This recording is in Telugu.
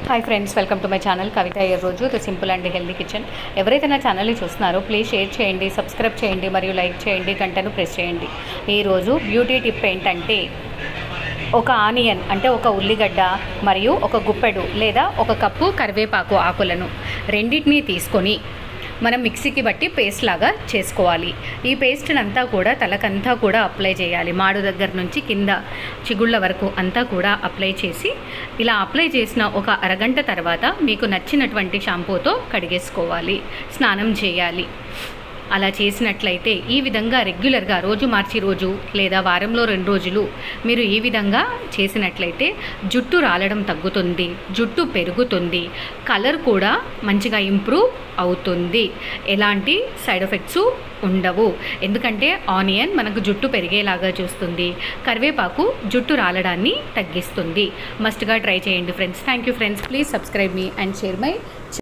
hi friends welcome to my channel Kavitha ఈ రోజు the simple and healthy kitchen ఎవరైతే నా ఛానల్ని చూస్తున్నారో ప్లీజ్ షేర్ చేయండి సబ్స్క్రైబ్ చేయండి మరియు లైక్ చేయండి గంటను ప్రెస్ చేయండి ఈరోజు బ్యూటీ టిప్ ఏంటంటే ఒక ఆనియన్ అంటే ఒక ఉల్లిగడ్డ మరియు ఒక గుప్పెడు లేదా ఒక కప్పు కరివేపాకు ఆకులను రెండింటినీ తీసుకొని మనం మిక్సీకి బట్టి పేస్ట్ లాగా చేసుకోవాలి ఈ పేస్ట్ని అంతా కూడా తలకంతా కూడా అప్లై చేయాలి మాడు దగ్గర నుంచి కింద చిగుళ్ళ వరకు అంతా కూడా అప్లై చేసి ఇలా అప్లై చేసిన ఒక అరగంట తర్వాత మీకు నచ్చినటువంటి షాంపూతో కడిగేసుకోవాలి స్నానం చేయాలి అలా చేసినట్లయితే ఈ విధంగా రెగ్యులర్గా రోజు మార్చి రోజు లేదా వారంలో రెండు రోజులు మీరు ఈ విధంగా చేసినట్లయితే జుట్టు రాలడం తగ్గుతుంది జుట్టు పెరుగుతుంది కలర్ కూడా మంచిగా ఇంప్రూవ్ అవుతుంది ఎలాంటి సైడ్ ఎఫెక్ట్స్ ఉండవు ఎందుకంటే ఆనియన్ మనకు జుట్టు పెరిగేలాగా చూస్తుంది కరివేపాకు జుట్టు రాలడాన్ని తగ్గిస్తుంది మస్ట్గా ట్రై చేయండి friends thank you friends please subscribe మీ అండ్ షేర్ మై